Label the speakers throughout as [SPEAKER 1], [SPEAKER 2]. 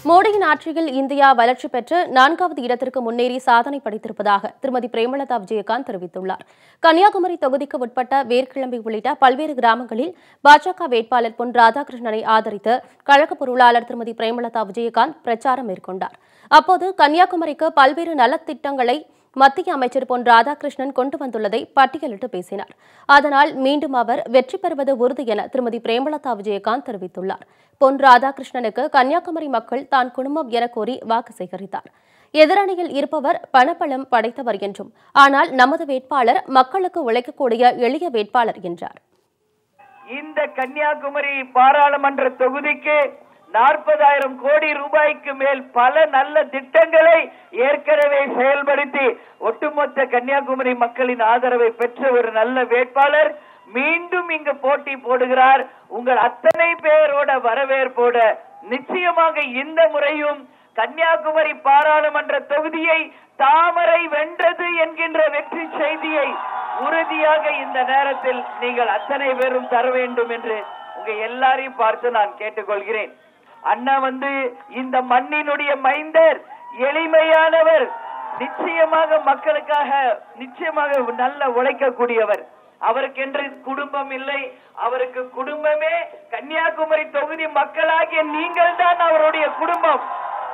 [SPEAKER 1] மோடியின் ஆட்சியில் இந்தியா வளர்ச்சி பெற்று நான்காவது இடத்திற்கு முன்னேறி சாதனை படைத்திருப்பதாக திருமதி பிரேமலதா விஜயகாந்த் தெரிவித்துள்ளார் கன்னியாகுமரி தொகுதிக்கு உட்பட்ட வேர்க்கிழம்பை உள்ளிட்ட பல்வேறு கிராமங்களில் பாஜக வேட்பாளர் பொன் ராதாகிருஷ்ணனை ஆதரித்து கழக பொருளாளர் திருமதி பிரேமலதா விஜயகாந்த் பிரச்சாரம் மேற்கொண்டார் அப்போது கன்னியாகுமரிக்கு பல்வேறு நலத்திட்டங்களை மத்திய அமைச்சர் பொன் ராதாகிருஷ்ணன் கொண்டு வந்துள்ளதை பட்டியலிட்டு பேசினார் அதனால் மீண்டும் அவர் வெற்றி பெறுவது உறுதி என திருமதி பிரேமலதா விஜயகாந்த் தெரிவித்துள்ளார் பொன் ராதாகிருஷ்ணனுக்கு கன்னியாகுமரி மக்கள் தான் குடும்பம் என கோரி வாக்கு சேகரித்தார் எதிரணியில் இருப்பவர் பணபலம் படைத்தவர் என்றும் ஆனால் நமது வேட்பாளர் மக்களுக்கு உழைக்கக்கூடிய எளிய வேட்பாளர் என்றார்
[SPEAKER 2] இந்த கன்னியாகுமரி பாராளுமன்ற தொகுதிக்கு நாற்பதாயிரம் கோடி ரூபாய்க்கு மேல் பல நல்ல திட்டங்களை ஏற்கனவே செயல்படுத்தி ஒட்டுமொத்த கன்னியாகுமரி மக்களின் ஆதரவை பெற்ற ஒரு நல்ல வேட்பாளர் மீண்டும் இங்கு போட்டி போடுகிறார் உங்கள் அத்தனை பேரோட வரவேற்போட நிச்சயமாக இந்த முறையும் கன்னியாகுமரி பாராளுமன்ற தொகுதியை தாமரை வென்றது என்கின்ற வெற்றி செய்தியை உறுதியாக இந்த நேரத்தில் நீங்கள் அத்தனை பேரும் தர வேண்டும் என்று உங்க எல்லாரையும் பார்த்து நான் கேட்டுக்கொள்கிறேன் அண்ணா வந்து இந்த மண்ணினுடைய மைந்தர் எளிமையானவர் நிச்சயமாக மக்களுக்காக நிச்சயமாக நல்ல உழைக்கக்கூடியவர் அவருக்கென்று குடும்பம் இல்லை அவருக்கு குடும்பமே கன்னியாகுமரி தொகுதி மக்களாகிய நீங்கள் தான் அவருடைய குடும்பம்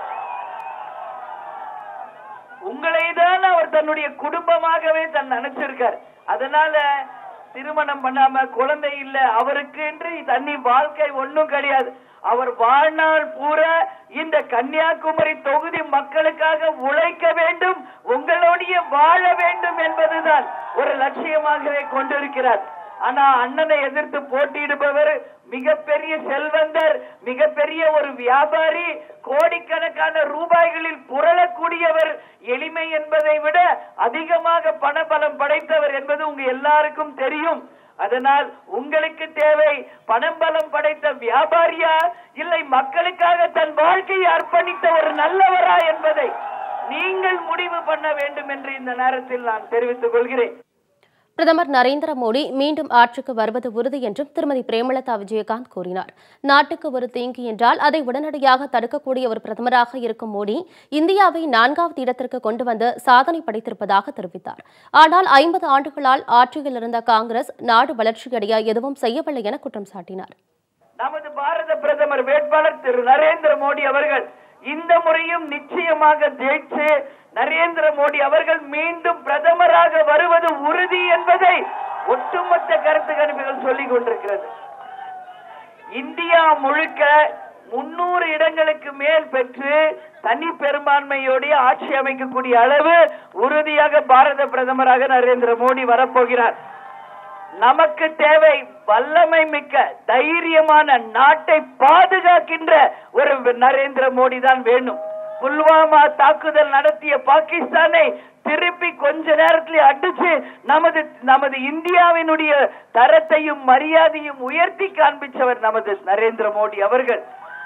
[SPEAKER 2] உங்களை தான் அவர் தன்னுடைய குடும்பமாகவே தன் நினைச்சிருக்கார் அதனால திருமணம் பண்ணாம குழந்தை இல்ல அவருக்கு என்று தண்ணி வாழ்க்கை ஒண்ணும் கிடையாது அவர் வாழ்நாள் பூரா இந்த கன்னியாகுமரி தொகுதி மக்களுக்காக உழைக்க வேண்டும் உங்களுடைய வாழ வேண்டும் என்பதுதான் ஒரு லட்சியமாகவே கொண்டிருக்கிறார் ஆனா அண்ணனை எதிர்த்து போட்டியிடுபவர் மிகப்பெரிய செல்வந்தர் மிகப்பெரிய ஒரு வியாபாரி கோடிக்கணக்கான ரூபாய்களில் புரளக்கூடியவர் எளிமை என்பதை விட அதிகமாக பணபலம் படைத்தவர் என்பது உங்க எல்லாருக்கும் தெரியும் அதனால் உங்களுக்கு தேவை பணம் பலம் படைத்த வியாபாரியா இல்லை மக்களுக்காக தன் வாழ்க்கையை அர்ப்பணித்த ஒரு நல்லவரா என்பதை நீங்கள் முடிவு பண்ண வேண்டும் என்று இந்த நேரத்தில் நான் தெரிவித்துக் கொள்கிறேன்
[SPEAKER 1] பிரதமர் நரேந்திர மோடி மீண்டும் ஆட்சிக்கு வருவது உறுதி என்றும் திருமதி பிரேமலதா விஜயகாந்த் கூறினார் நாட்டுக்கு ஒரு தீங்கு என்றால் அதை உடனடியாக தடுக்கக்கூடிய ஒரு பிரதமராக இருக்கும் மோடி இந்தியாவை நான்காவது இடத்திற்கு கொண்டு வந்து சாதனை படைத்திருப்பதாக தெரிவித்தார் ஆனால் ஐம்பது ஆண்டுகளால் ஆட்சியில் இருந்த காங்கிரஸ் நாடு வளர்ச்சியடைய எதுவும் செய்யவில்லை என குற்றம் சாட்டினார்
[SPEAKER 2] நமது பாரத பிரதமர் வேட்பாளர் திரு நரேந்திர மோடி அவர்கள் இந்த முறையும் நிச்சயமாக ஜெயிச்சு நரேந்திர மோடி அவர்கள் மீண்டும் பிரதமராக வருவது உறுதி என்பதை ஒட்டுமொத்த கருத்து கணிப்புகள் சொல்லிக் கொண்டிருக்கிறது இந்தியா முழுக்க முன்னூறு இடங்களுக்கு மேல் பெற்று தனி பெரும்பான்மையோடைய ஆட்சி அமைக்கக்கூடிய அளவு உறுதியாக பாரத பிரதமராக நரேந்திர மோடி வரப்போகிறார் நமக்கு தேவை வல்லமை மிக்க தைரியமான நாட்டை பாதுகாக்கின்ற ஒரு நரேந்திர மோடி தான் வேணும் புல்வாமா தாக்குதல் நடத்திய பாகிஸ்தானை திருப்பி கொஞ்ச நேரத்தில் அடிச்சு நமது நமது இந்தியாவினுடைய தரத்தையும் மரியாதையும் உயர்த்தி காண்பிச்சவர் நமது நரேந்திர மோடி அவர்கள்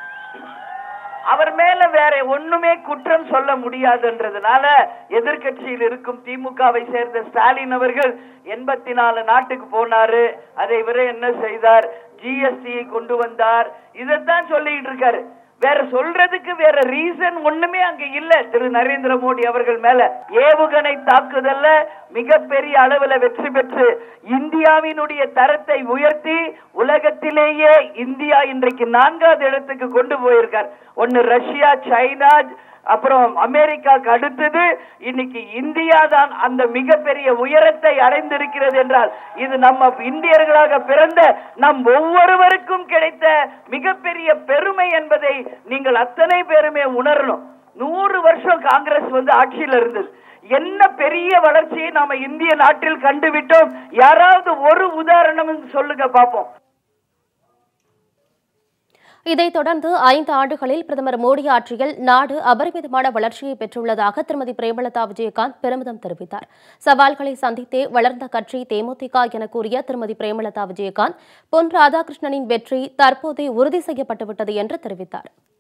[SPEAKER 2] அவர் மேல வேற ஒண்ணுமே குற்றம் சொல்ல முடியாதுன்றதுனால எதிர்க்கட்சியில் இருக்கும் திமுகவை சேர்ந்த ஸ்டாலின் அவர்கள் எண்பத்தி நாலு நாட்டுக்கு போனாரு அதை இவர என்ன செய்தார் ஜிஎஸ்டியை கொண்டு வந்தார் இதைத்தான் சொல்லிட்டு இருக்காரு வேற சொல்றதுக்கு வேற ரீசன் ஒண்ணுமே அங்க இல்ல திரு நரேந்திர மோடி அவர்கள் மேல ஏவுகணை தாக்குதல்ல மிகப்பெரிய அளவுல வெற்றி பெற்று இந்தியாவினுடைய தரத்தை உயர்த்தி உலகத்திலேயே இந்தியா இன்றைக்கு நான்காவது இடத்துக்கு கொண்டு போயிருக்கார் ஒன்னு ரஷ்யா சைனா அப்புறம் அமெரிக்காக்கு அடுத்தது இன்னைக்கு இந்தியா தான் அந்த மிகப்பெரிய உயரத்தை அடைந்திருக்கிறது என்றால் இது நம்ம இந்தியர்களாக பிறந்த நம் ஒவ்வொருவருக்கும் கிடைத்த மிகப்பெரிய பெருமை என்பதை நீங்கள் அத்தனை பேருமே உணரணும் நூறு வருஷம் காங்கிரஸ் வந்து ஆட்சியில் இருந்தது என்ன பெரிய வளர்ச்சியை நாம இந்திய நாட்டில் கண்டுவிட்டோம் யாராவது ஒரு உதாரணம் சொல்லுங்க பாப்போம்
[SPEAKER 1] இதைத் தொடர்ந்து ஐந்து ஆண்டுகளில் பிரதமர் மோடி ஆட்சியில் நாடு அபரிமிதமான வளர்ச்சியை பெற்றுள்ளதாக திருமதி பிரேமலதா விஜயகாந்த் பெருமிதம் தெரிவித்தார் சவால்களை சந்தித்தே வளர்ந்த கட்சி தேமுதிக என கூறிய திருமதி பிரேமலதா விஜயகாந்த் பொன் ராதாகிருஷ்ணனின் வெற்றி தற்போதே உறுதி செய்யப்பட்டுவிட்டது என்று தெரிவித்தார்